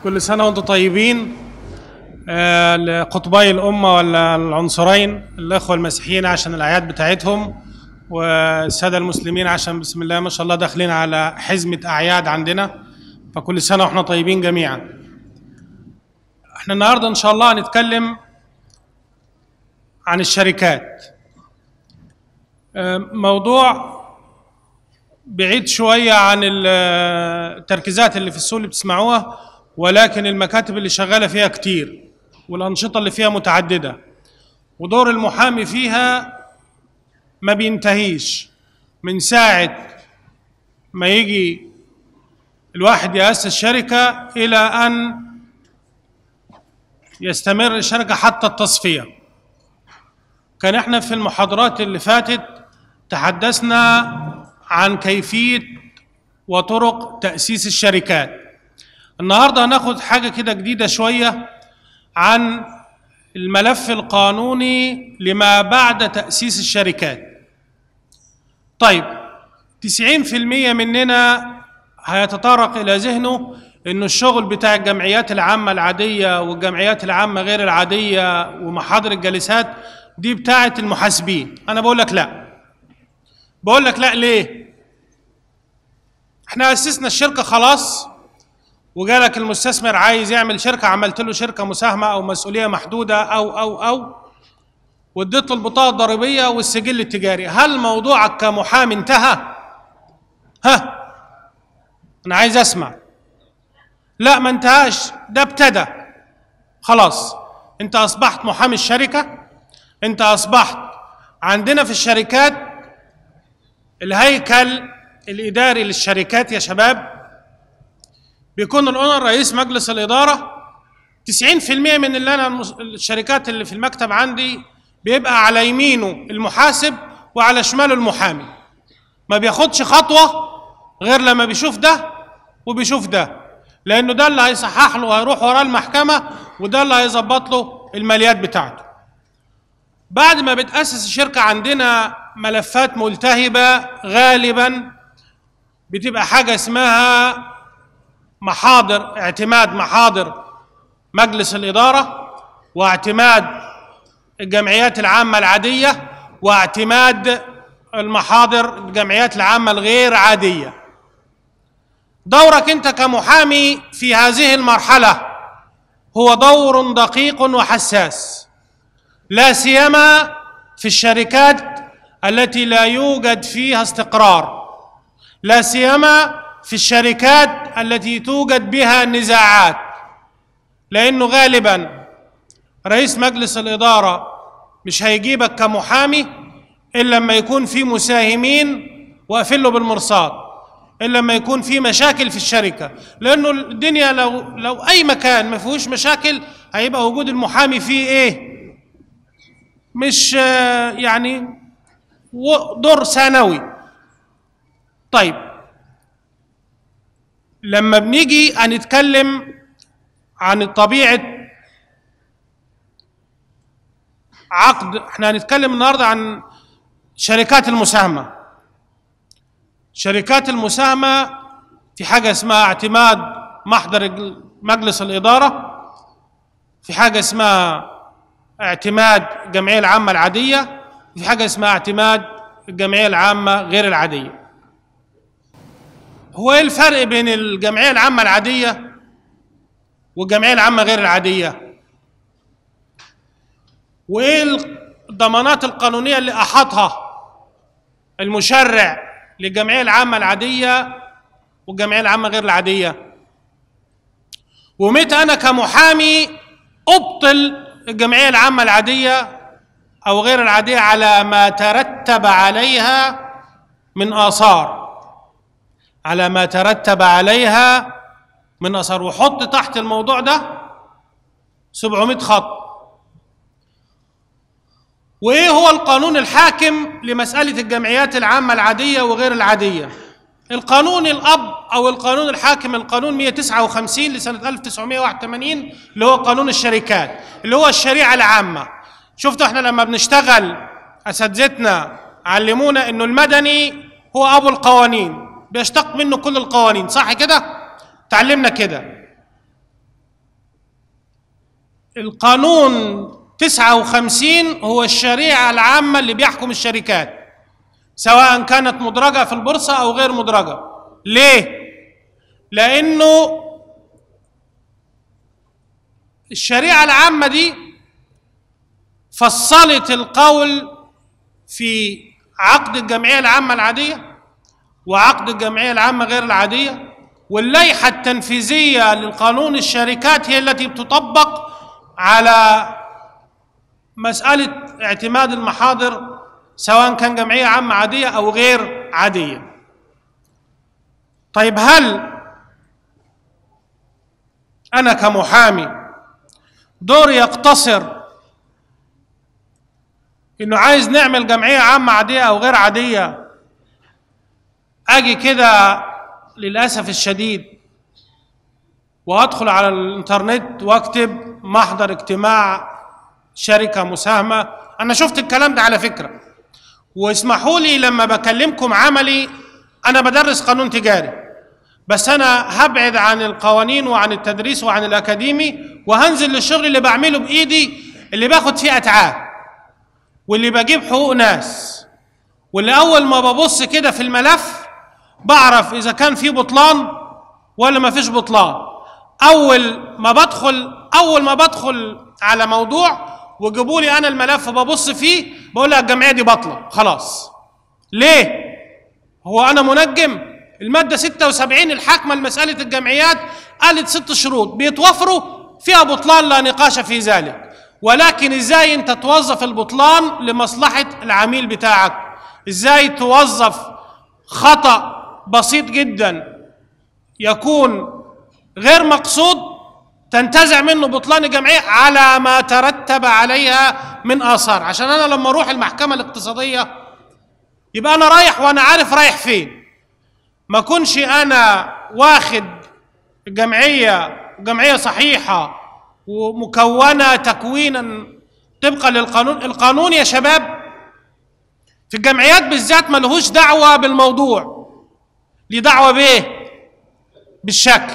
كل سنة وانتم طيبين آه، لقطبي الأمة ولا العنصرين الأخوة المسيحيين عشان الأعياد بتاعتهم والسادة المسلمين عشان بسم الله ما شاء الله داخلين على حزمة أعياد عندنا فكل سنة واحنا طيبين جميعا احنا النهاردة إن شاء الله هنتكلم عن الشركات آه، موضوع بعيد شوية عن التركيزات اللي في السوق اللي بتسمعوها ولكن المكاتب اللي شغالة فيها كتير والأنشطة اللي فيها متعددة ودور المحامي فيها ما بينتهيش من ساعة ما يجي الواحد يأسس شركة إلى أن يستمر الشركة حتى التصفية كان احنا في المحاضرات اللي فاتت تحدثنا عن كيفية وطرق تأسيس الشركات النهاردة هناخد حاجة كده جديدة شوية عن الملف القانوني لما بعد تأسيس الشركات طيب 90% مننا هيتطرق إلى ذهنه إنه الشغل بتاع الجمعيات العامة العادية والجمعيات العامة غير العادية ومحاضر الجلسات دي بتاعة المحاسبين أنا بقول لك لا بقول لك لا ليه احنا أسسنا الشركة خلاص وجالك المستثمر عايز يعمل شركة عملت له شركة مساهمة أو مسؤولية محدودة أو أو أو واديت له البطاقة الضريبية والسجل التجاري هل موضوعك كمحامي انتهى؟ ها أنا عايز أسمع لا ما انتهاش ده ابتدى خلاص أنت أصبحت محامي الشركة أنت أصبحت عندنا في الشركات الهيكل الإداري للشركات يا شباب بيكون الاونر رئيس مجلس الاداره 90% من اللي انا المس- الشركات اللي في المكتب عندي بيبقى على يمينه المحاسب وعلى شماله المحامي ما بياخدش خطوه غير لما بيشوف ده وبيشوف ده لانه ده اللي هيصحح له وهيروح وراه المحكمه وده اللي هيظبط له الماليات بتاعته بعد ما بتاسس الشركه عندنا ملفات ملتهبه غالبا بتبقى حاجه اسمها محاضر اعتماد محاضر مجلس الإدارة واعتماد الجمعيات العامة العادية واعتماد المحاضر الجمعيات العامة الغير عادية دورك أنت كمحامي في هذه المرحلة هو دور دقيق وحساس لا سيما في الشركات التي لا يوجد فيها استقرار لا سيما في الشركات التي توجد بها نزاعات لانه غالبا رئيس مجلس الاداره مش هيجيبك كمحامي الا لما يكون في مساهمين واقفين له بالمرصاد الا لما يكون في مشاكل في الشركه لانه الدنيا لو لو اي مكان ما فيهوش مشاكل هيبقى وجود المحامي فيه ايه مش آه، يعني و- دور ثانوي طيب لما بنيجي هنتكلم عن طبيعة عقد احنا هنتكلم النهارده عن شركات المساهمة شركات المساهمة في حاجة اسمها اعتماد محضر الج- مجلس الإدارة في حاجة اسمها اعتماد الجمعية العامة العادية في حاجة اسمها اعتماد الجمعية العامة غير العادية هو ايه الفرق بين الجمعيه العامه العاديه والجمعيه العامه غير العاديه وايه الضمانات القانونيه اللي احاطها المشرع للجمعيه العامه العاديه والجمعيه العامه غير العاديه ومتى انا كمحامي ابطل الجمعيه العامه العاديه او غير العاديه على ما ترتب عليها من اثار على ما ترتب عليها من اثار وحط تحت الموضوع ده 700 خط وايه هو القانون الحاكم لمساله الجمعيات العامه العاديه وغير العاديه القانون الاب او القانون الحاكم القانون 159 لسنه 1981 اللي هو قانون الشركات اللي هو الشريعه العامه شفتوا احنا لما بنشتغل اساتذتنا علمونا انه المدني هو ابو القوانين بيشتق منه كل القوانين صح كده تعلمنا كده القانون 59 هو الشريعة العامة اللي بيحكم الشركات سواء كانت مدرجة في البورصة أو غير مدرجة ليه؟ لأنه الشريعة العامة دي فصلت القول في عقد الجمعية العامة العادية وعقد الجمعية العامة غير العادية واللائحة التنفيذية للقانون الشركات هي التي تطبق على مسألة اعتماد المحاضر سواء كان جمعية عامة عادية أو غير عادية طيب هل أنا كمحامي دوري يقتصر إنه عايز نعمل جمعية عامة عادية أو غير عادية أجي كده للأسف الشديد وأدخل على الإنترنت وأكتب محضر اجتماع شركة مساهمة أنا شفت الكلام ده على فكرة واسمحوا لي لما بكلمكم عملي أنا بدرس قانون تجاري بس أنا هبعد عن القوانين وعن التدريس وعن الأكاديمي وهنزل للشغل اللي بعمله بإيدي اللي باخد فيه أتعاب واللي بجيب حقوق ناس واللي أول ما ببص كده في الملف بعرف إذا كان في بطلان ولا ما فيش بطلان أول ما بدخل أول ما بدخل على موضوع وجيبوا لي انا الملف ببص فيه بقول لها الجمعيه دي باطله خلاص ليه هو انا منجم الماده 76 الحاكمه لمساله الجمعيات قالت ست شروط بيتوفروا فيها بطلان لا نقاش في ذلك ولكن ازاي انت توظف البطلان لمصلحه العميل بتاعك ازاي توظف خطا بسيط جدا يكون غير مقصود تنتزع منه بطلان الجمعية على ما ترتب عليها من آثار عشان أنا لما أروح المحكمة الاقتصادية يبقى أنا رايح وأنا عارف رايح فين ما كنش أنا واخد جمعية جمعية صحيحة ومكونة تكوينا طبقا للقانون القانون يا شباب في الجمعيات بالذات ملهوش دعوة بالموضوع ليه دعوة بإيه؟ بالشكل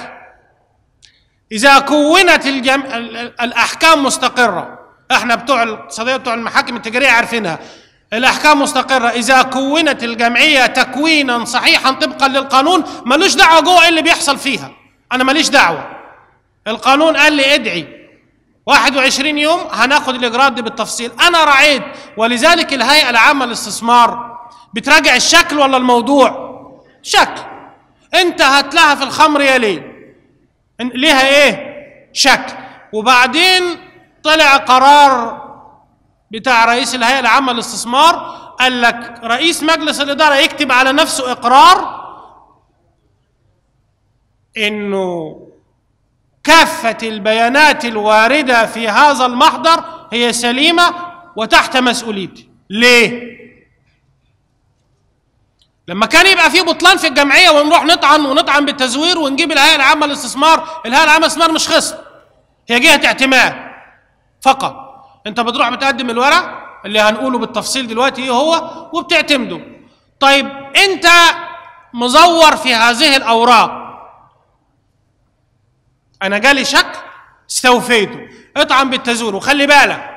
إذا كونت الجم... الأحكام مستقرة احنا بتوع الاقتصادية بتوع المحاكم التجارية عارفينها الأحكام مستقرة إذا كونت الجمعية تكوينا صحيحا طبقا للقانون ملوش دعوة جوه إيه اللي بيحصل فيها أنا ماليش دعوة القانون قال لي ادعي 21 يوم هناخد الإجراءات دي بالتفصيل أنا رعيت ولذلك الهيئة العامة للاستثمار بتراجع الشكل ولا الموضوع شكل انت هتلاها في الخمر يا ليه ليها ايه شكل وبعدين طلع قرار بتاع رئيس الهيئه العامه للاستثمار قال لك رئيس مجلس الاداره يكتب على نفسه اقرار انه كافه البيانات الوارده في هذا المحضر هي سليمه وتحت مسؤوليتي ليه لما كان يبقى في بطلان في الجمعيه ونروح نطعن ونطعن بالتزوير ونجيب الهيئه العامه للاستثمار، الهيئه العامه للاستثمار مش خصم. هي جهه اعتماد فقط. انت بتروح بتقدم الورق اللي هنقوله بالتفصيل دلوقتي ايه هو وبتعتمده. طيب انت مزور في هذه الاوراق. انا جالي شك استوفيته، اطعن بالتزوير وخلي بالك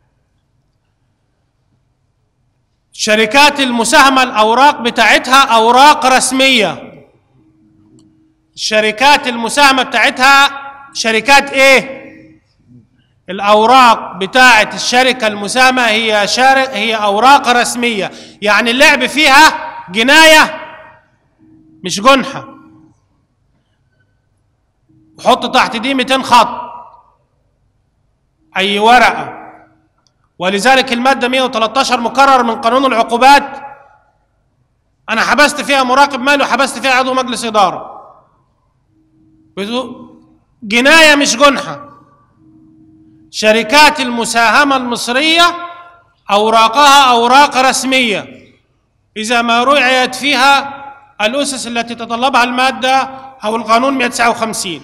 شركات المساهمة الأوراق بتاعتها أوراق رسمية الشركات المساهمة بتاعتها شركات إيه؟ الأوراق بتاعت الشركة المساهمة هي شارك هي أوراق رسمية يعني اللعب فيها جناية مش جنحة وحط تحت دي 200 خط أي ورقة ولذلك المادة 113 مكرر من قانون العقوبات أنا حبست فيها مراقب مالي وحبست فيها عضو مجلس إدارة جناية مش جنحة شركات المساهمة المصرية أوراقها أوراق رسمية إذا ما رعيت فيها الأسس التي تطلبها المادة أو القانون 159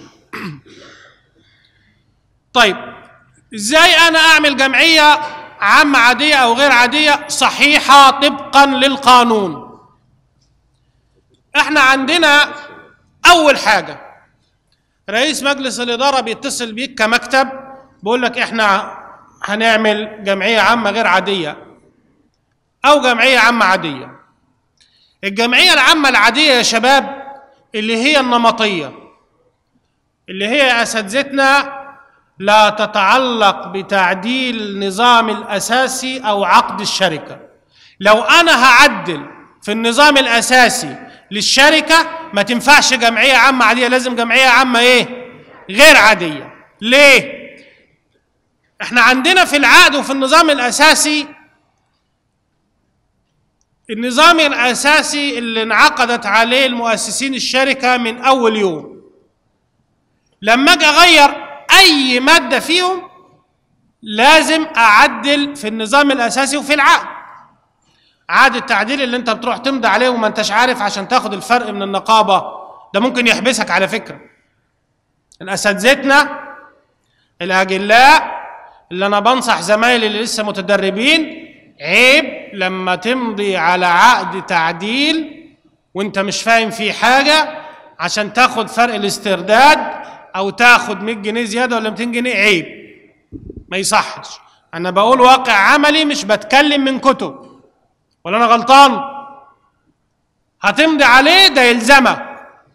طيب إزاي أنا أعمل جمعية عامة عادية أو غير عادية صحيحة طبقا للقانون احنا عندنا أول حاجة رئيس مجلس الإدارة بيتصل بيك كمكتب بقول لك احنا هنعمل جمعيه عامه غير عاديه او جمعيه عامه عاديه الجمعيه العامه العاديه يا شباب اللي هي النمطيه اللي هي اساتذتنا لا تتعلق بتعديل النظام الاساسي او عقد الشركه لو انا هعدل في النظام الاساسي للشركه ما تنفعش جمعيه عامه عاديه لازم جمعيه عامه ايه غير عاديه ليه احنا عندنا في العقد وفي النظام الاساسي النظام الاساسي اللي انعقدت عليه المؤسسين الشركه من اول يوم لما اجي اغير اي ماده فيهم لازم اعدل في النظام الاساسي وفي العقد عقد التعديل اللي انت بتروح تمضي عليه وما انتش عارف عشان تاخد الفرق من النقابه ده ممكن يحبسك على فكره الاساتذتنا الاجلاء اللي انا بنصح زمايلي اللي لسه متدربين عيب لما تمضي على عقد تعديل وانت مش فاهم فيه حاجه عشان تاخد فرق الاسترداد او تاخد 100 جنيه زياده ولا 200 جنيه عيب ما يصحش انا بقول واقع عملي مش بتكلم من كتب ولا انا غلطان هتمضي عليه ده يلزمك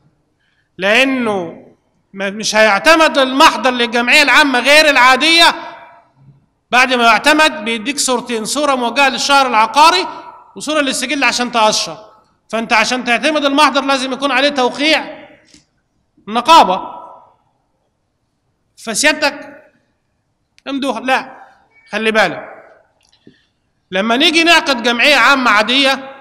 لانه ما- مش هيعتمد المحضر للجمعيه العامه غير العاديه بعد ما يعتمد بيديك صورتين صوره موجهه للشهر العقاري وصوره للسجل عشان تقشر فانت عشان تعتمد المحضر لازم يكون عليه توقيع النقابه فسيادتك امدوها لا خلي بالك لما نيجي نعقد جمعيه عامه عاديه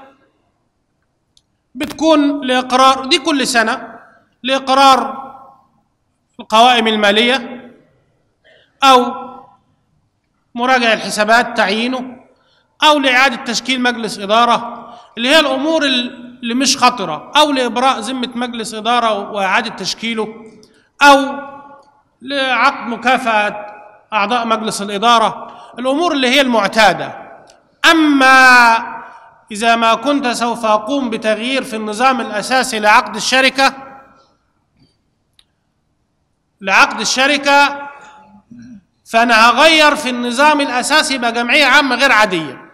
بتكون لاقرار دي كل سنه لاقرار القوائم الماليه او مراجع الحسابات تعيينه او لاعاده تشكيل مجلس اداره اللي هي الامور اللي مش خطره او لابراء ذمه مجلس اداره واعاده تشكيله او لعقد مكافاه اعضاء مجلس الاداره الامور اللي هي المعتاده اما اذا ما كنت سوف اقوم بتغيير في النظام الاساسي لعقد الشركه لعقد الشركه فانا هغير في النظام الاساسي يبقى جمعيه عامه غير عاديه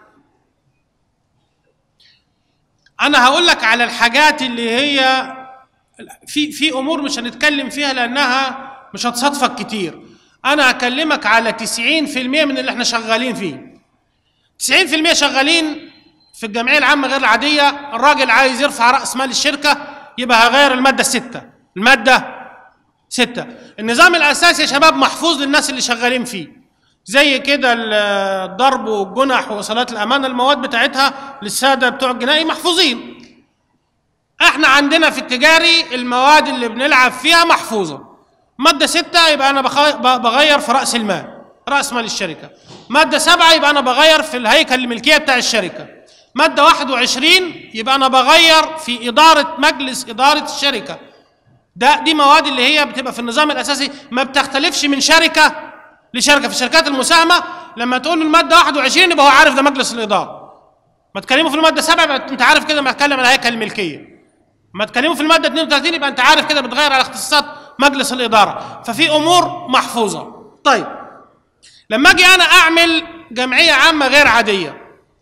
انا هقول لك على الحاجات اللي هي في في امور مش هنتكلم فيها لانها مش هتصادفك كتير انا هكلمك على 90% من اللي احنا شغالين فيه 90% شغالين في الجمعيه العامه غير العاديه الراجل عايز يرفع راس مال الشركه يبقى هغير الماده السته الماده ستة النظام الأساسي يا شباب محفوظ للناس اللي شغالين فيه زي كده الضرب والجنح ووصلات الأمانة المواد بتاعتها للسادة بتوع الجنائي محفوظين احنا عندنا في التجاري المواد اللي بنلعب فيها محفوظة مادة ستة يبقى أنا بخ- ب- بغير في رأس المال رأس مال الشركة مادة سبعة يبقى أنا بغير في الهيكل الملكية بتاع الشركة مادة 21 يبقى أنا بغير في إدارة مجلس إدارة الشركة ده دي مواد اللي هي بتبقى في النظام الاساسي ما بتختلفش من شركه لشركه في الشركات المساهمه لما تقول له الماده 21 يبقى هو عارف ده مجلس الاداره ما تكلمه في الماده 7 يبقى انت عارف كده ما اتكلم على هيكل الملكيه ما تكلمه في الماده 32 يبقى انت عارف كده بتغير على اختصاصات مجلس الاداره ففي امور محفوظه طيب لما اجي انا اعمل جمعيه عامه غير عاديه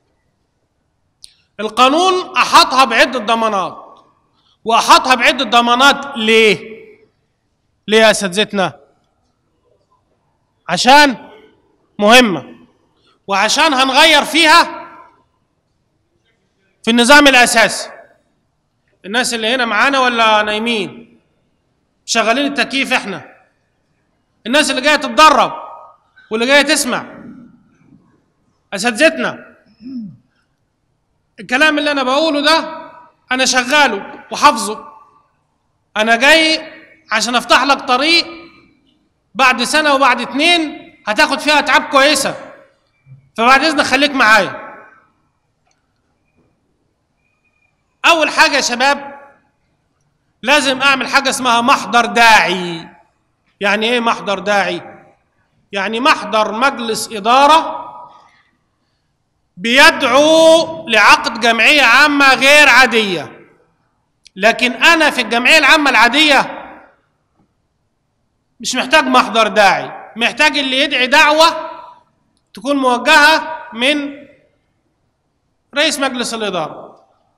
القانون احاطها بعده ضمانات واحاطها بعده ضمانات ليه؟ ليه يا اساتذتنا؟ عشان مهمه وعشان هنغير فيها في النظام الاساسي الناس اللي هنا معانا ولا نايمين شغالين التكييف احنا الناس اللي جايه تتدرب واللي جايه تسمع اساتذتنا الكلام اللي انا بقوله ده انا شغاله وحافظه انا جاي عشان افتح لك طريق بعد سنه وبعد اتنين هتاخد فيها اتعاب كويسه فبعد اذنك خليك معايا اول حاجه يا شباب لازم اعمل حاجه اسمها محضر داعي يعني ايه محضر داعي يعني محضر مجلس اداره بيدعو لعقد جمعيه عامه غير عاديه لكن انا في الجمعيه العامه العاديه مش محتاج محضر داعي محتاج اللي يدعي دعوة تكون موجهة من رئيس مجلس الإدارة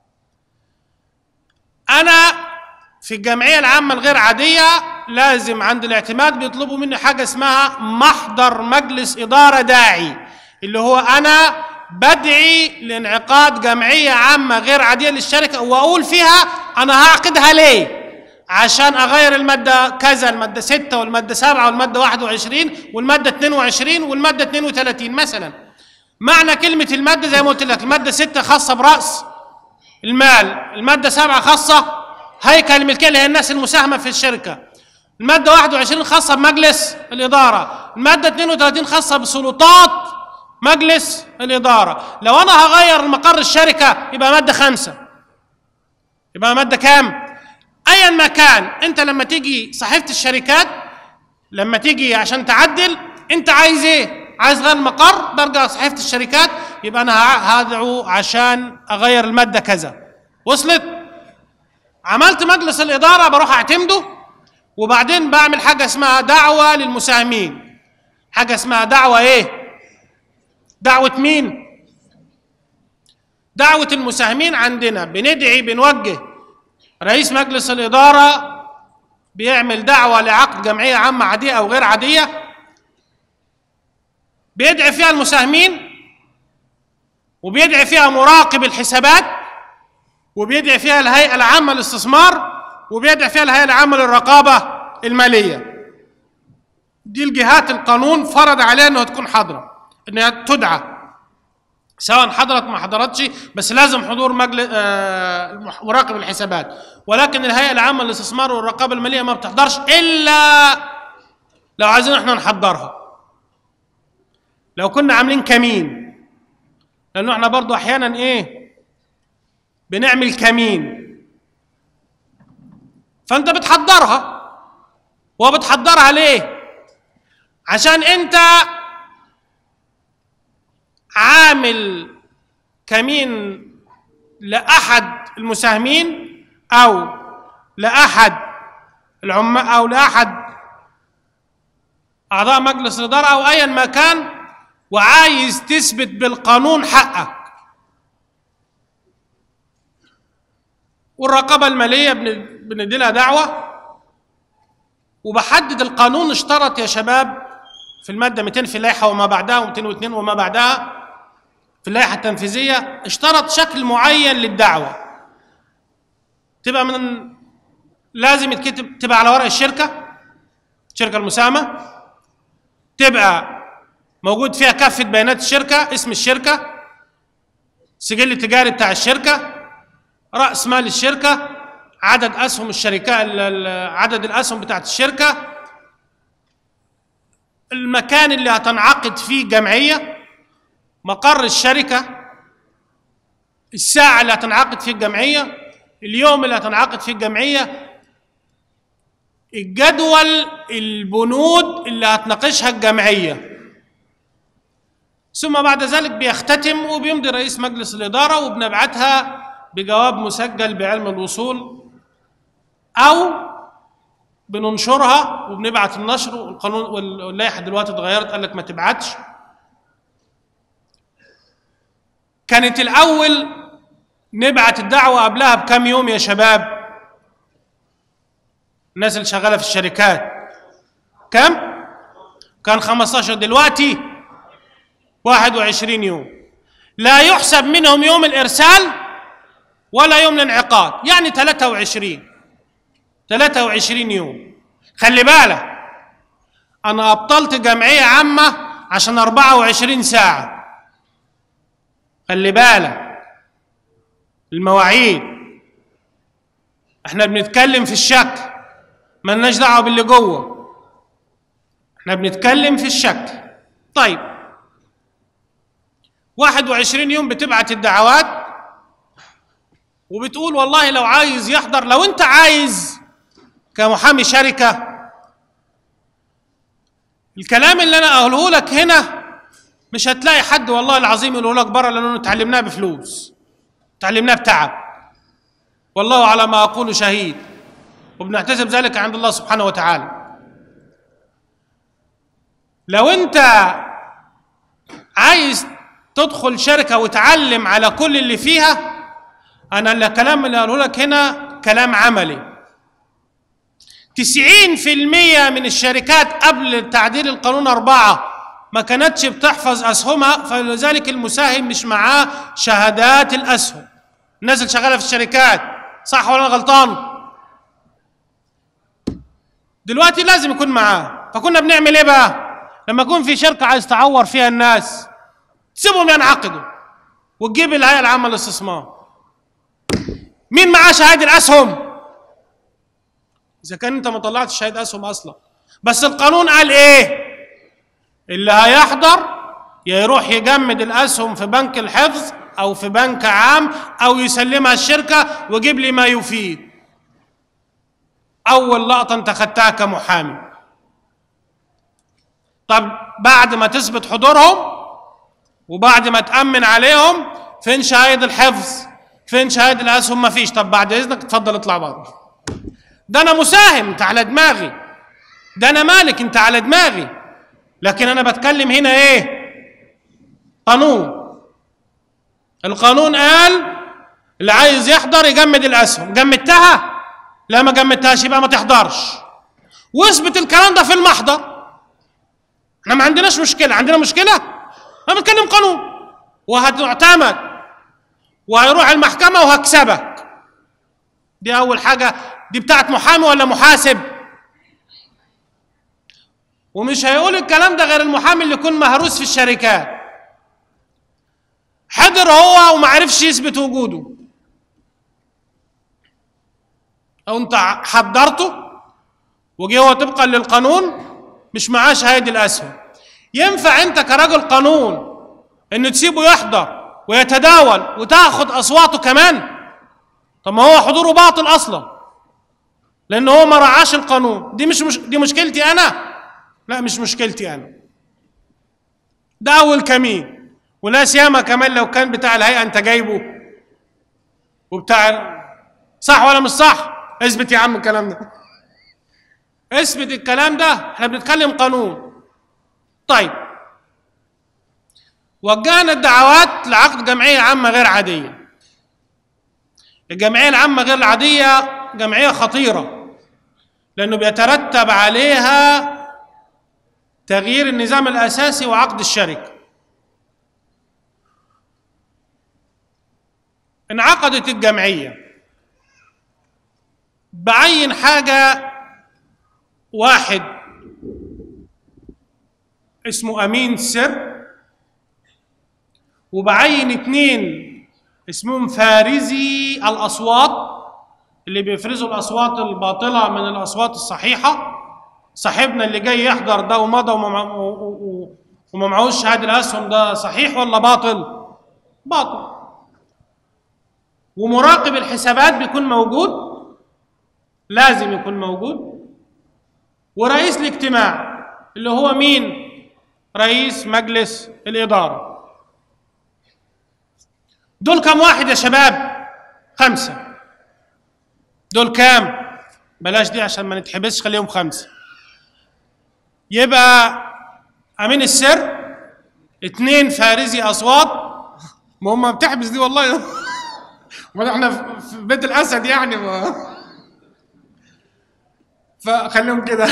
أنا في الجمعية العامة الغير عادية لازم عند الاعتماد بيطلبوا مني حاجة اسمها محضر مجلس إدارة داعي اللي هو أنا بدعي لانعقاد جمعية عامة غير عادية للشركة وأقول فيها أنا هعقدها ليه عشان أغير المادة كذا المادة 6 والمادة 7 والمادة 21 والمادة 22 والمادة 32 مثلا معنى كلمة المادة زي ما قلت لك المادة 6 خاصة برأس المال المادة 7 خاصة هيكل الملكية اللي هي الناس المساهمة في الشركة المادة 21 خاصة بمجلس الإدارة المادة 32 خاصة بسلطات مجلس الإدارة لو أنا هغير مقر الشركة يبقى مادة خمسة يبقى مادة كام؟ أيا ما كان أنت لما تيجي صحيفة الشركات لما تيجي عشان تعدل أنت عايز إيه؟ عايز غير مقر برجع صحيفة الشركات يبقى أنا هدعو عشان أغير المادة كذا وصلت؟ عملت مجلس الإدارة بروح أعتمده وبعدين بعمل حاجة اسمها دعوة للمساهمين حاجة اسمها دعوة إيه؟ دعوة مين؟ دعوة المساهمين عندنا بندعي بنوجه رئيس مجلس الإدارة بيعمل دعوة لعقد جمعية عامة عادية أو غير عادية بيدعي فيها المساهمين وبيدعي فيها مراقب الحسابات وبيدعي فيها الهيئة العامة للاستثمار وبيدعي فيها الهيئة العامة للرقابة المالية دي الجهات القانون فرض عليها انها تكون حاضرة انها تدعى سواء حضرت ما حضرتش بس لازم حضور مجلس آه مراقب الحسابات ولكن الهيئة العامة للاستثمار والرقابة المالية ما بتحضرش إلا لو عايزين احنا نحضرها لو كنا عاملين كمين لأنه احنا برضو أحيانا إيه بنعمل كمين فأنت بتحضرها وبتحضرها ليه؟ عشان أنت عامل كمين لأحد المساهمين أو لأحد العمال أو لأحد أعضاء مجلس الإدارة أو أيا ما كان وعايز تثبت بالقانون حقك والرقابة المالية بندي لها دعوة وبحدد القانون اشترط يا شباب في المادة 200 في اللائحة وما بعدها و202 وما بعدها في اللائحة التنفيذية اشترط شكل معين للدعوة تبقى من لازم يتكتب تبقى على ورق الشركة الشركة المساهمة تبقى موجود فيها كافة بيانات الشركة اسم الشركة سجل التجاري بتاع الشركة رأس مال الشركة عدد أسهم الشركة عدد الأسهم بتاعت الشركة المكان اللي هتنعقد فيه جمعية مقر الشركة الساعة اللي هتنعقد فيه الجمعية اليوم اللي هتنعقد فيه الجمعية الجدول البنود اللي هتناقشها الجمعية ثم بعد ذلك بيختتم وبيمضي رئيس مجلس الإدارة وبنبعتها بجواب مسجل بعلم الوصول أو بننشرها وبنبعت النشر والقانون واللائحة دلوقتي اتغيرت قال لك ما تبعتش كانت الأول نبعت الدعوة قبلها بكم يوم يا شباب الناس اللي شغالة في الشركات كم؟ كان 15 دلوقتي 21 يوم لا يحسب منهم يوم الإرسال ولا يوم الانعقاد يعني 23 23 يوم خلي بالك أنا أبطلت جمعية عامة عشان 24 ساعة خلي بالك المواعيد احنا بنتكلم في الشكل ملناش دعوه باللي جوه احنا بنتكلم في الشكل طيب 21 يوم بتبعت الدعوات وبتقول والله لو عايز يحضر لو انت عايز كمحامي شركه الكلام اللي انا اقوله لك هنا مش هتلاقي حد والله العظيم يقوله لك بره لانه اتعلمناه بفلوس اتعلمناه بتعب والله على ما اقول شهيد وبنحتسب ذلك عند الله سبحانه وتعالى لو انت عايز تدخل شركة وتعلم على كل اللي فيها أنا الكلام اللي قاله لك هنا كلام عملي تسعين في المية من الشركات قبل تعديل القانون أربعة ما كانتش بتحفظ أسهمها فلذلك المساهم مش معاه شهادات الأسهم الناس اللي شغالة في الشركات صح ولا أنا غلطان دلوقتي لازم يكون معاه فكنا بنعمل ايه بقى لما يكون في شركة عايز تعور فيها الناس تسيبهم ينعقدوا وتجيب الهيئة العامة للاستثمار مين معاه شهادة الأسهم إذا كان أنت ما طلعتش شهادة أسهم أصلا بس القانون قال إيه اللي هيحضر يا يروح يجمد الأسهم في بنك الحفظ أو في بنك عام أو يسلمها الشركة ويجيب لي ما يفيد أول لقطة أنت خدتها كمحامي طب بعد ما تثبت حضورهم وبعد ما تأمن عليهم فين شهايد الحفظ فين شهايد الأسهم ما فيش طب بعد إذنك اتفضل اطلع بره ده أنا مساهم أنت على دماغي ده أنا مالك أنت على دماغي لكن أنا بتكلم هنا إيه قانون القانون قال اللي عايز يحضر يجمد الأسهم جمدتها لا ما جمدتهاش يبقى ما تحضرش واثبت الكلام ده في المحضر احنا ما عندناش مشكلة عندنا مشكلة انا بتكلم قانون وهتعتمد وهيروح المحكمة وهكسبك دي أول حاجة دي بتاعت محامي ولا محاسب ومش هيقول الكلام ده غير المحامي اللي يكون مهروس في الشركات حضر هو وما عرفش يثبت وجوده او انت حضرته وجه هو طبقا للقانون مش معاه شهاده الاسهم ينفع انت كراجل قانون ان تسيبه يحضر ويتداول وتاخد اصواته كمان طب ما هو حضوره باطل اصلا لان هو ما رعاش القانون دي مش, مش دي مشكلتي انا لا مش مشكلتي انا ده اول كمين ولا سيما كمان لو كان بتاع الهيئه انت جايبه وبتاع صح ولا مش صح اثبت يا عم الكلام ده اثبت الكلام ده احنا بنتكلم قانون طيب وجهنا الدعوات لعقد جمعيه عامه غير عاديه الجمعيه العامه غير العاديه جمعيه خطيره لانه بيترتب عليها تغيير النظام الاساسي وعقد الشركه انعقدت الجمعيه بعين حاجه واحد اسمه امين سر وبعين اتنين اسمهم فارزي الاصوات اللي بيفرزوا الاصوات الباطله من الاصوات الصحيحه صاحبنا اللي جاي يحضر ده ومضى وما وما معهوش شهاده الاسهم ده صحيح ولا باطل؟ باطل ومراقب الحسابات بيكون موجود لازم يكون موجود ورئيس الاجتماع اللي هو مين؟ رئيس مجلس الإدارة دول كم واحد يا شباب؟ خمسة دول كام؟ بلاش دي عشان ما نتحبسش خليهم خمسة يبقى أمين السر اتنين فارزي أصوات ما هم بتحبس دي والله ما احنا في بيت الأسد يعني ما فخليهم كده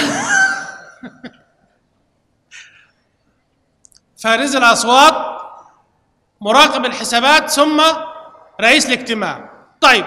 فارز الاصوات مراقب الحسابات ثم رئيس الاجتماع طيب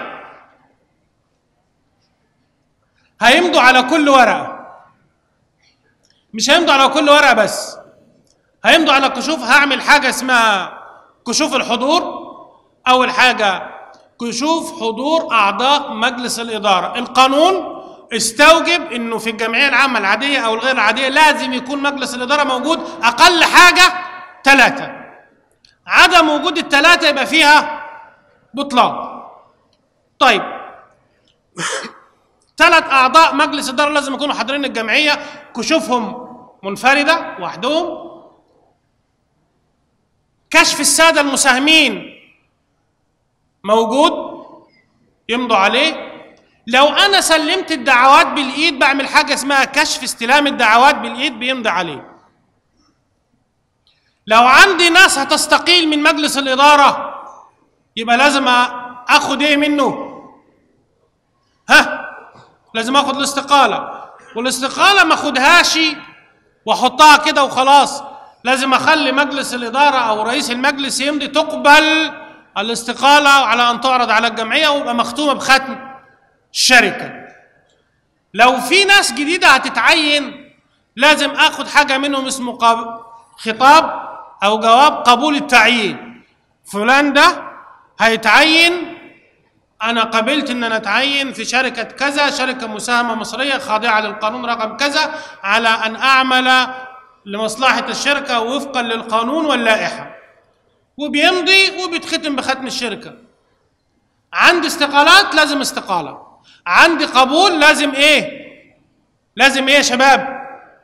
هيمضوا على كل ورقه مش هيمضوا على كل ورقه بس هيمضوا على كشوف هعمل حاجه اسمها كشوف الحضور اول حاجه كشوف حضور اعضاء مجلس الاداره القانون استوجب انه في الجمعيه العامه العاديه او الغير العاديه لازم يكون مجلس الاداره موجود اقل حاجه ثلاثه عدم وجود الثلاثه يبقى فيها بطلان طيب ثلاث اعضاء مجلس اداره لازم يكونوا حاضرين الجمعيه كشوفهم منفرده وحدهم كشف الساده المساهمين موجود يمضوا عليه لو انا سلمت الدعوات بالايد بعمل حاجه اسمها كشف استلام الدعوات بالايد بيمضي عليه لو عندي ناس هتستقيل من مجلس الإدارة يبقى لازم اخد ايه منه ها لازم اخد الاستقالة والاستقالة ما اخدهاش واحطها كده وخلاص لازم اخلي مجلس الإدارة او رئيس المجلس يمضي تقبل الاستقالة على ان تعرض على الجمعية ويبقى مختومة بختم الشركة لو في ناس جديدة هتتعين لازم اخد حاجة منهم اسمه قاب- خطاب او جواب قبول التعيين فلان ده هيتعين انا قبلت ان انا اتعين في شركه كذا شركه مساهمه مصريه خاضعه للقانون رقم كذا على ان اعمل لمصلحه الشركه وفقا للقانون واللائحه وبيمضي وبيتختم بختم الشركه عندي استقالات لازم استقاله عندي قبول لازم ايه لازم ايه يا شباب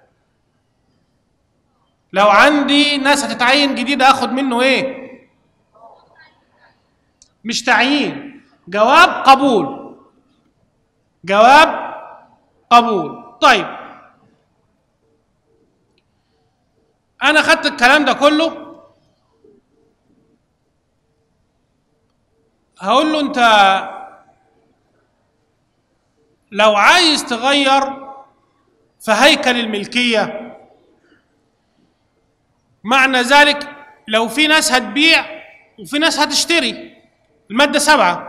لو عندي ناس هتتعين جديده اخد منه ايه مش تعيين جواب قبول جواب قبول طيب انا خدت الكلام ده كله هقول له انت لو عايز تغير في هيكل الملكيه معنى ذلك لو في ناس هتبيع وفي ناس هتشتري المادة سبعة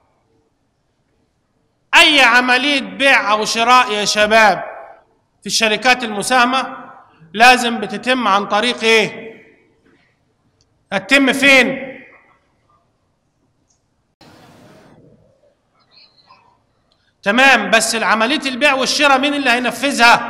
أي عملية بيع أو شراء يا شباب في الشركات المساهمة لازم بتتم عن طريق إيه؟ هتتم فين؟ تمام بس عملية البيع والشراء مين اللي هينفذها؟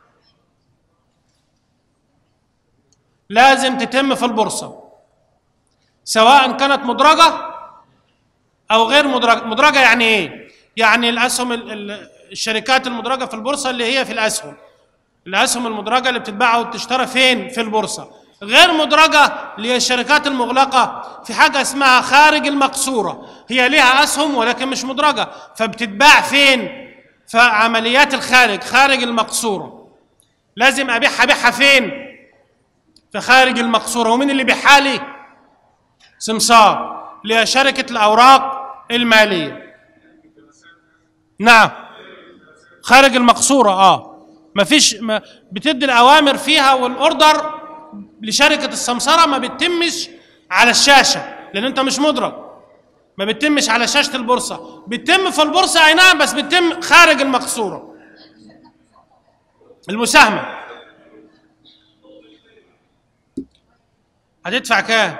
لازم تتم في البورصة سواء كانت مدرجة أو غير مدرجة مدرجة يعني إيه؟ يعني الأسهم ال- ال- الشركات المدرجة في البورصة اللي هي في الأسهم الأسهم المدرجة اللي بتتباع وتشترى فين؟ في البورصة غير مدرجة اللي هي الشركات المغلقة في حاجة اسمها خارج المقصورة هي ليها أسهم ولكن مش مدرجة فبتتباع فين؟ في عمليات الخارج خارج المقصورة لازم أبيعها أبيعها فين؟ في خارج المقصورة ومين اللي بيحها لي؟ سمسار اللي هي شركة الأوراق المالية نعم خارج المقصورة اه مفيش ما بتدي الأوامر فيها والأوردر لشركة السمسرة ما بتتمش على الشاشة لأن أنت مش مدرك ما بتتمش على شاشة البورصة بتتم في البورصة أي نعم بس بتتم خارج المقصورة المساهمة هتدفع كام؟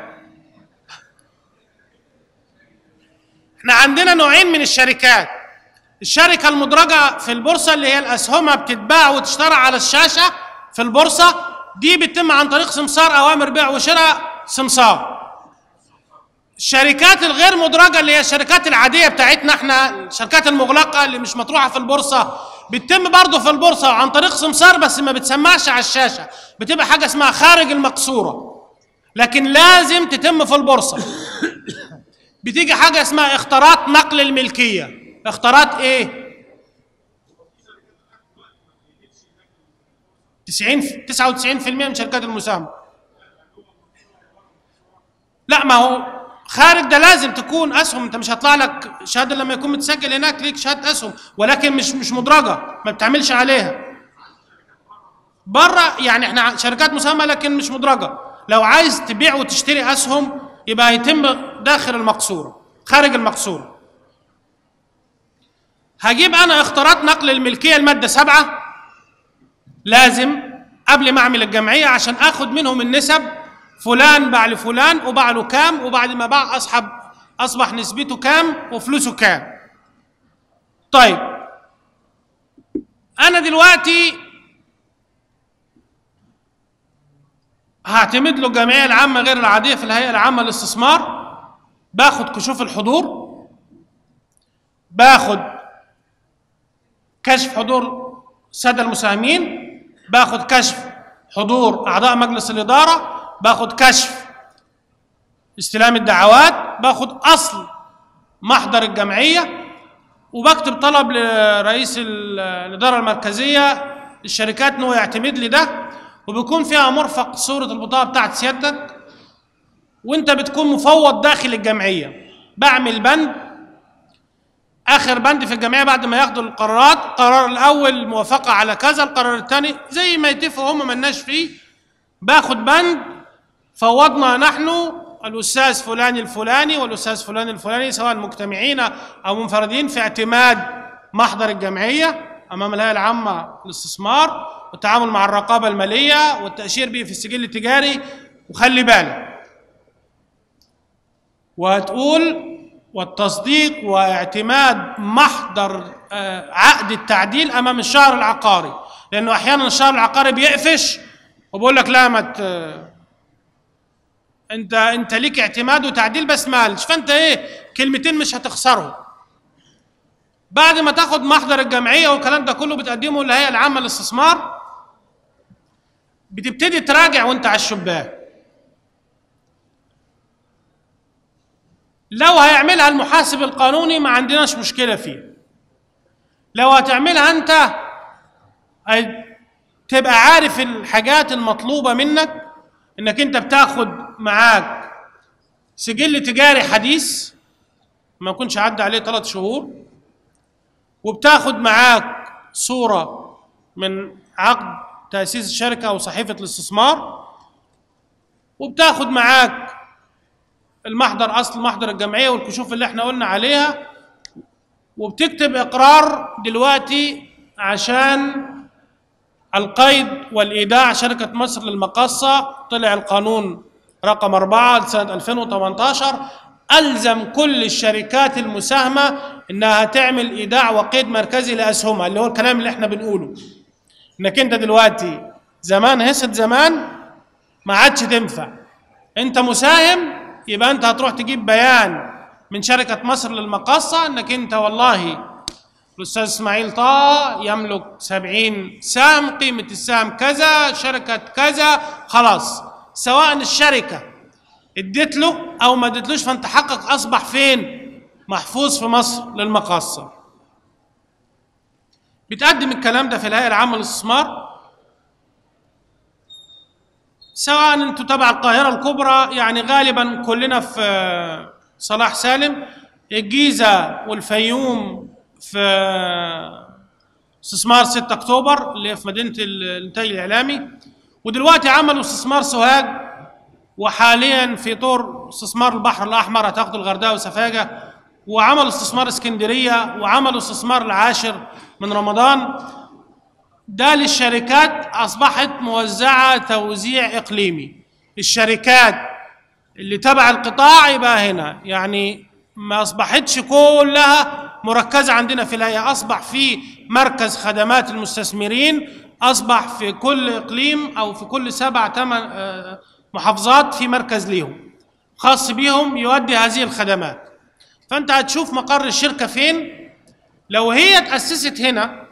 احنا عندنا نوعين من الشركات الشركة المدرجة في البورصة اللي هي الأسهمها بتتباع وتشترى على الشاشة في البورصة دي بتتم عن طريق سمسار أوامر بيع وشراء سمسار الشركات الغير مدرجة اللي هي الشركات العادية بتاعتنا احنا الشركات المغلقة اللي مش مطروحة في البورصة بتتم برضه في البورصة عن طريق سمسار بس ما بتسمعش على الشاشة بتبقى حاجة اسمها خارج المقصورة لكن لازم تتم في البورصة بتيجي حاجة اسمها اختارات نقل الملكية اختارات ايه 90 99% من شركات المساهمة لا ما هو خارج ده لازم تكون اسهم انت مش هيطلع لك شهاده لما يكون متسجل هناك ليك شهاده اسهم ولكن مش مش مدرجه ما بتعملش عليها بره يعني احنا شركات مساهمه لكن مش مدرجه لو عايز تبيع وتشتري اسهم يبقى هيتم داخل المقصوره خارج المقصوره هجيب انا اختارات نقل الملكيه الماده سبعة لازم قبل ما اعمل الجمعيه عشان اخد منهم النسب فلان باع لفلان وباع له كام وبعد ما باع اصحب اصبح نسبته كام وفلوسه كام طيب انا دلوقتي هعتمد له الجمعيه العامه غير العاديه في الهيئه العامه للاستثمار باخد كشوف الحضور باخد كشف حضور الساده المساهمين باخد كشف حضور اعضاء مجلس الاداره باخد كشف استلام الدعوات باخد اصل محضر الجمعيه وبكتب طلب لرئيس ال- الاداره المركزيه للشركات انه يعتمد لي ده وبيكون فيها مرفق صورة البطاقة بتاعت سيادتك وانت بتكون مفوض داخل الجمعية بعمل بند اخر بند في الجمعية بعد ما ياخدوا القرارات القرار الاول موافقة على كذا القرار الثاني زي ما يتفقوا هم ملناش فيه باخد بند فوضنا نحن الاستاذ فلان الفلاني والاستاذ فلان الفلاني سواء مجتمعين او منفردين في اعتماد محضر الجمعيه امام الهيئه العامه للاستثمار والتعامل مع الرقابه الماليه والتاشير به في السجل التجاري وخلي بالك وهتقول والتصديق واعتماد محضر آه، عقد التعديل امام الشهر العقاري لانه احيانا الشهر العقاري بيقفش وبقول لك لا ما ت- انت انت ليك اعتماد وتعديل بس مالش فانت ايه كلمتين مش هتخسرهم بعد ما تاخد محضر الجمعيه والكلام ده كله بتقدمه للهيئه العامه للاستثمار بتبتدي تراجع وانت على الشباك لو هيعملها المحاسب القانوني ما عندناش مشكله فيه لو هتعملها انت هي- تبقى عارف الحاجات المطلوبه منك انك انت بتاخد معاك سجل تجاري حديث ما يكونش عدى عليه ثلاث شهور وبتاخد معاك صورة من عقد تأسيس الشركة أو صحيفة الاستثمار وبتاخد معاك المحضر أصل محضر الجمعية والكشوف اللي احنا قلنا عليها وبتكتب إقرار دلوقتي عشان القيد والإيداع شركة مصر للمقاصة طلع القانون رقم أربعة لسنة 2018 ألزم كل الشركات المساهمة إنها تعمل إيداع وقيد مركزي لأسهمها اللي هو الكلام اللي إحنا بنقوله إنك أنت دلوقتي زمان هست زمان ما عادش تنفع أنت مساهم يبقى أنت هتروح تجيب بيان من شركة مصر للمقاصة إنك أنت والله الأستاذ إسماعيل طه يملك سبعين سهم قيمة السهم كذا شركة كذا خلاص سواء الشركة اديت له أو ما اديتلوش فأنت حقك أصبح فين؟ محفوظ في مصر للمقاصة بتقدم الكلام ده في الهيئة العامة للاستثمار سواء انتوا تبع القاهرة الكبرى يعني غالبا كلنا في آه، صلاح سالم الجيزة والفيوم في آه، استثمار 6 اكتوبر اللي هي في مدينة ال- الانتاج الاعلامي ودلوقتي عملوا استثمار سوهاج وحاليا في طور استثمار البحر الاحمر هتاخدوا الغردقه وسفاجه وعملوا استثمار اسكندريه وعملوا استثمار العاشر من رمضان ده للشركات اصبحت موزعه توزيع اقليمي الشركات اللي تبع القطاع يبقى هنا يعني ما اصبحتش كلها مركزه عندنا في الهيئه اصبح في مركز خدمات المستثمرين اصبح في كل اقليم او في كل سبع ثمان آه، محافظات في مركز ليهم خاص بيهم يؤدي هذه الخدمات فانت هتشوف مقر الشركه فين لو هي تاسست هنا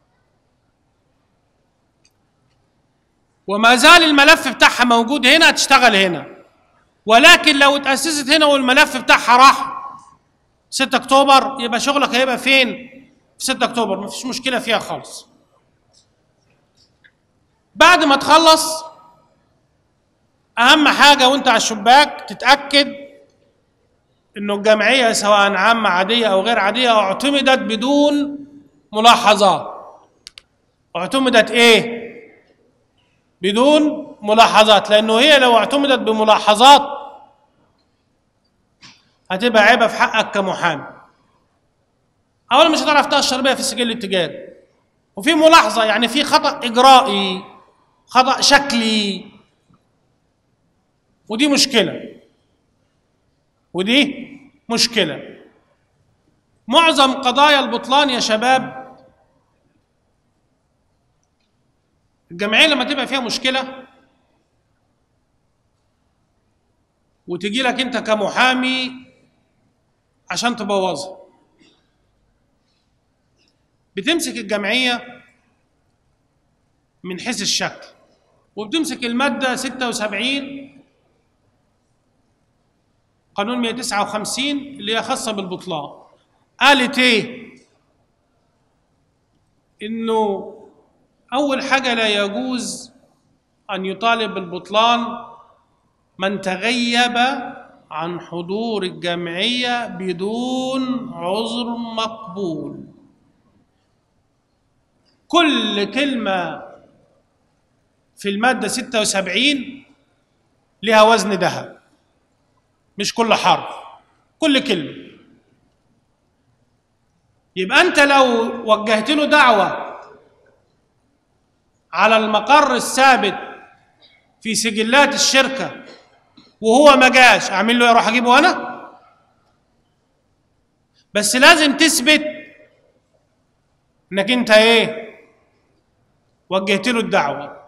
وما زال الملف بتاعها موجود هنا هتشتغل هنا ولكن لو اتأسست هنا والملف بتاعها راح 6 اكتوبر يبقى شغلك هيبقى فين؟ في 6 اكتوبر مفيش مشكلة فيها خالص. بعد ما تخلص أهم حاجة وأنت على الشباك تتأكد إنه الجمعية سواء عامة عادية أو غير عادية اعتمدت بدون ملاحظات. اعتمدت إيه؟ بدون ملاحظات لانه هي لو اعتمدت بملاحظات هتبقى عيبه في حقك كمحامي اولا مش هتعرف تاشر بيها في السجل التجاري وفي ملاحظه يعني في خطا اجرائي خطا شكلي ودي مشكله ودي مشكله معظم قضايا البطلان يا شباب الجمعيه لما تبقى فيها مشكله وتجي لك انت كمحامي عشان تبوظها بتمسك الجمعيه من حيث الشكل وبتمسك الماده 76 قانون 159 اللي هي خاصه بالبطلان قالت ايه انه أول حاجة لا يجوز أن يطالب بالبطلان من تغيب عن حضور الجمعية بدون عذر مقبول كل كلمة في المادة 76 لها وزن ذهب مش كل حرف كل كلمة يبقى أنت لو وجهت له دعوة على المقر الثابت في سجلات الشركة وهو ما جاش أعمل له أروح أجيبه أنا بس لازم تثبت إنك أنت إيه وجهت له الدعوة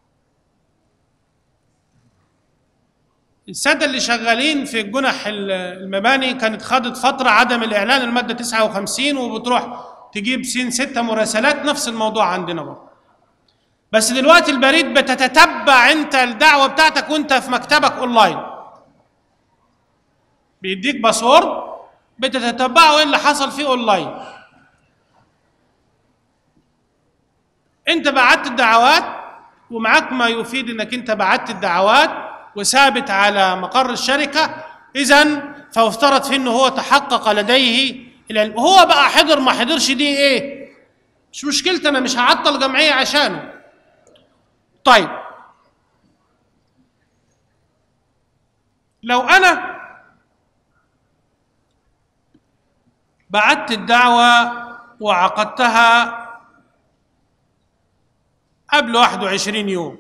السادة اللي شغالين في جنح المباني كانت خدت فترة عدم الإعلان المادة 59 وبتروح تجيب سين ستة مراسلات نفس الموضوع عندنا برضه بس دلوقتي البريد بتتتبع انت الدعوة بتاعتك وانت في مكتبك اونلاين بيديك باسورد بتتتبعه ايه اللي حصل فيه اونلاين انت بعت الدعوات ومعاك ما يفيد انك انت بعت الدعوات وثابت على مقر الشركه اذا فافترض فيه انه هو تحقق لديه العلم هو بقى حضر ما حضرش دي ايه مش مشكلتي انا مش هعطل جمعيه عشانه طيب لو انا بعت الدعوه وعقدتها قبل 21 يوم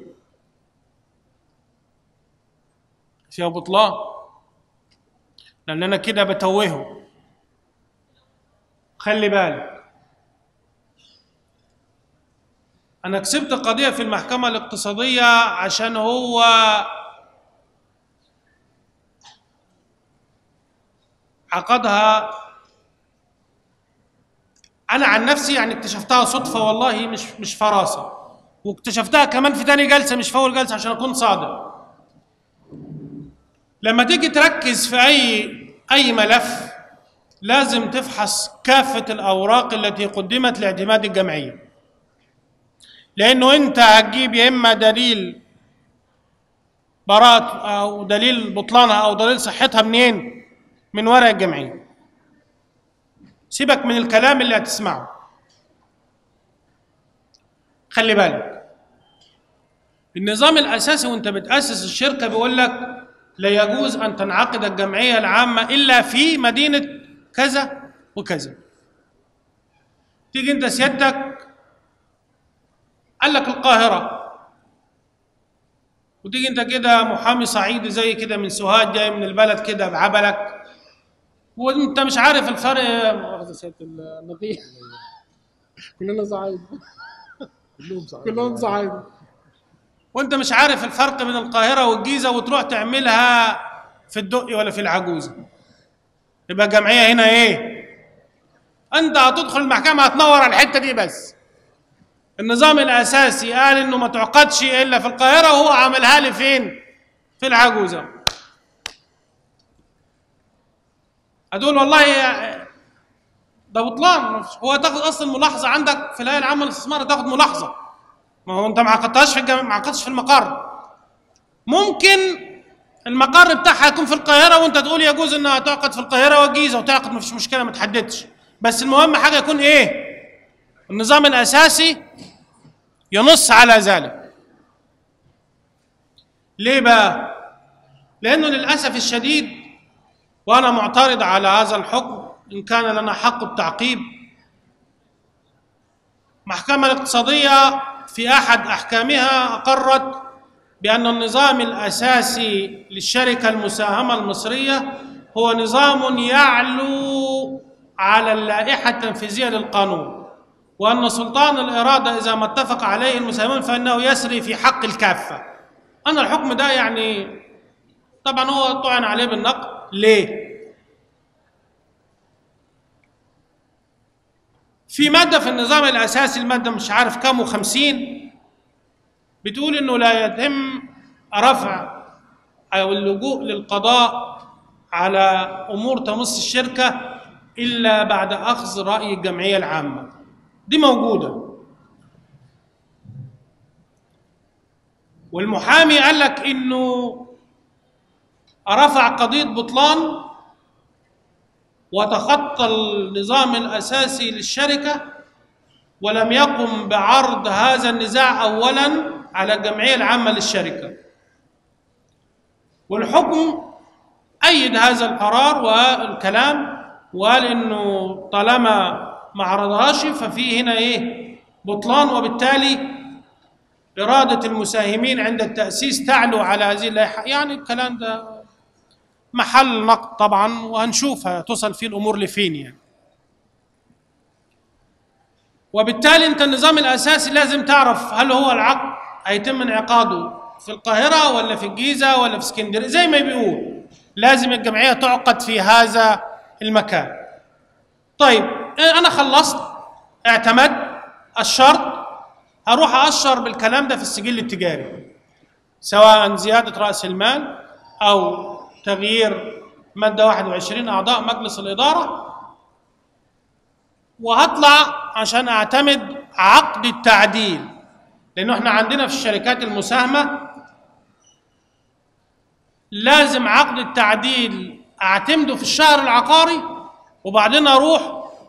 فيها بطلان لان انا كده بتوهه خلي بالك انا كسبت قضيه في المحكمه الاقتصاديه عشان هو عقدها انا عن نفسي يعني اكتشفتها صدفه والله مش مش فراسه واكتشفتها كمان في تاني جلسه مش في اول جلسه عشان اكون صادق لما تيجي تركز في اي اي ملف لازم تفحص كافه الاوراق التي قدمت لاعتماد الجمعيه لانه انت هتجيب يا اما دليل براءة او دليل بطلانها او دليل صحتها منين من ورق الجمعيه سيبك من الكلام اللي هتسمعه خلي بالك النظام الاساسي وانت بتاسس الشركه بيقول لك لا يجوز ان تنعقد الجمعيه العامه الا في مدينه كذا وكذا تيجي انت سيادتك قال لك القاهره وتيجي انت كده محامي صعيدي زي كده من سوهاج جاي من البلد كده بعبلك وانت مش عارف الفرق مؤاخذه سياده النقيب كلنا صعيد كلهم صعيد كلهم صعيد وانت مش عارف الفرق بين القاهره والجيزه وتروح تعملها في الدقي ولا في العجوزه يبقى الجمعيه هنا ايه انت هتدخل المحكمه هتنور على الحته دي بس النظام الاساسي قال انه ما تعقدش الا في القاهره وهو عملها لي فين في العجوزه هتقول والله ده بطلان هو تاخد اصلا ملاحظه عندك في الهيئه العامه للاستثمار تاخد ملاحظه ما هو انت ما عقدتهاش في الجم... ما عقدتش في المقر ممكن المقر بتاعها يكون في القاهره وانت تقول يجوز انها تعقد في القاهره والجيزه وتعقد ما فيش مشكله ما تحددش بس المهم حاجه يكون ايه النظام الاساسي ينص على ذلك ليه بقى لانه للاسف الشديد وانا معترض على هذا الحكم ان كان لنا حق التعقيب المحكمه الاقتصاديه في احد احكامها اقرت بان النظام الاساسي للشركه المساهمه المصريه هو نظام يعلو على اللائحه التنفيذيه للقانون وان سلطان الاراده اذا ما اتفق عليه المساهمون فانه يسري في حق الكافه انا الحكم ده يعني طبعا هو طعن عليه بالنقد ليه في مادة في النظام الأساسي المادة مش عارف كام وخمسين بتقول إنه لا يتم رفع أو اللجوء للقضاء على أمور تمس الشركة إلا بعد أخذ رأي الجمعية العامة دي موجودة والمحامي قال لك انه رفع قضيه بطلان وتخطى النظام الاساسي للشركه ولم يقم بعرض هذا النزاع اولا على الجمعيه العامه للشركه والحكم ايد هذا القرار والكلام وقال انه طالما ما عرضهاش ففي هنا ايه بطلان وبالتالي اراده المساهمين عند التاسيس تعلو على هذه اللائحه يعني الكلام ده محل نقد طبعا وهنشوف هتصل فيه الامور لفين يعني وبالتالي انت النظام الاساسي لازم تعرف هل هو العقد هيتم انعقاده في القاهره ولا في الجيزه ولا في اسكندريه زي ما بيقول لازم الجمعيه تعقد في هذا المكان طيب انا خلصت اعتمدت الشرط هروح اقشر بالكلام ده في السجل التجاري سواء زياده راس المال او تغيير ماده 21 اعضاء مجلس الاداره وهطلع عشان اعتمد عقد التعديل لانه احنا عندنا في الشركات المساهمه لازم عقد التعديل اعتمده في الشهر العقاري وبعدين اروح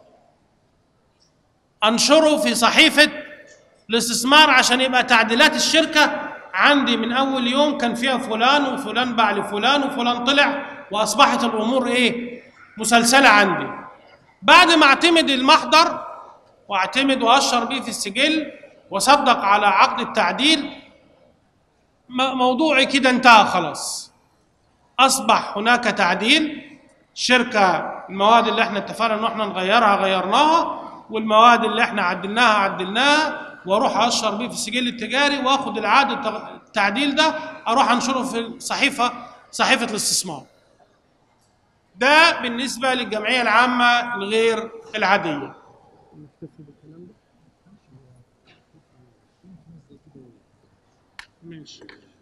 انشره في صحيفه الاستثمار عشان يبقى تعديلات الشركه عندي من اول يوم كان فيها فلان وفلان باع لفلان وفلان طلع واصبحت الامور ايه مسلسله عندي بعد ما اعتمد المحضر واعتمد واشر بيه في السجل واصدق على عقد التعديل موضوعي كده انتهى خلاص اصبح هناك تعديل شركه المواد اللي احنا اتفقنا ان احنا نغيرها غيرناها والمواد اللي احنا عدلناها عدلناها واروح اشر بيه في السجل التجاري واخد العقد التعديل ده اروح انشره في صحيفه صحيفه الاستثمار ده بالنسبه للجمعيه العامه الغير العاديه ماشي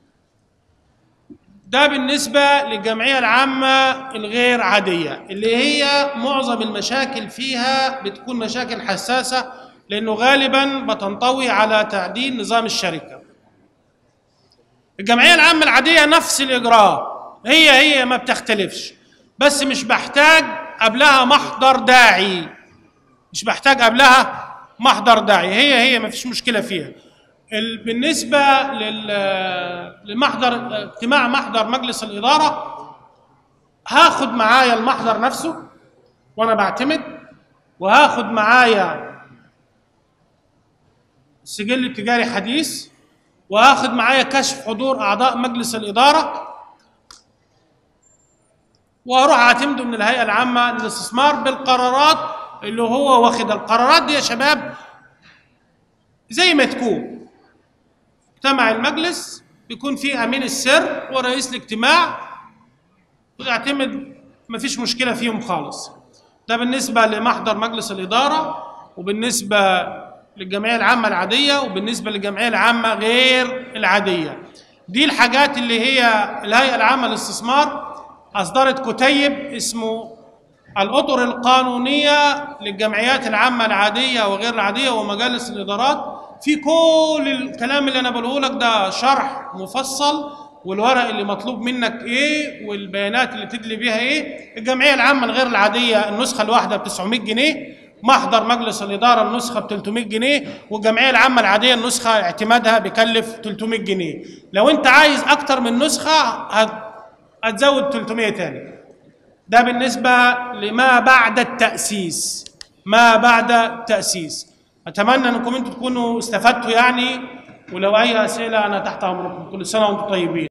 ده بالنسبة للجمعية العامة الغير عادية اللي هي معظم المشاكل فيها بتكون مشاكل حساسة لأنه غالبا بتنطوي على تعديل نظام الشركة الجمعية العامة العادية نفس الإجراء هي هي ما بتختلفش بس مش بحتاج قبلها محضر داعي مش بحتاج قبلها محضر داعي هي هي ما فيش مشكلة فيها بالنسبة لمحضر اجتماع محضر مجلس الإدارة هاخد معايا المحضر نفسه وأنا بعتمد وهاخد معايا السجل التجاري حديث وهاخد معايا كشف حضور أعضاء مجلس الإدارة وأروح أعتمده من الهيئة العامة للاستثمار بالقرارات اللي هو واخد القرارات دي يا شباب زي ما تكون اجتمع المجلس بيكون فيه امين السر ورئيس الاجتماع ويعتمد ما فيش مشكله فيهم خالص ده بالنسبه لمحضر مجلس الاداره وبالنسبه للجمعيه العامه العاديه وبالنسبه للجمعيه العامه غير العاديه دي الحاجات اللي هي الهيئه العامه للاستثمار اصدرت كتيب اسمه الاطر القانونيه للجمعيات العامه العاديه وغير العاديه ومجالس الادارات في كل الكلام اللي انا بقوله لك ده شرح مفصل والورق اللي مطلوب منك ايه والبيانات اللي تدلي بيها ايه الجمعيه العامه الغير العاديه النسخه الواحده ب 900 جنيه محضر مجلس الاداره النسخه ب 300 جنيه والجمعيه العامه العاديه النسخه اعتمادها بيكلف 300 جنيه لو انت عايز اكتر من نسخه هتزود 300 تاني ده بالنسبه لما بعد التاسيس ما بعد التاسيس اتمنى انكم انتم تكونوا استفدتوا يعني ولو اي اسئله انا تحت امركم كل سنه وانتم طيبين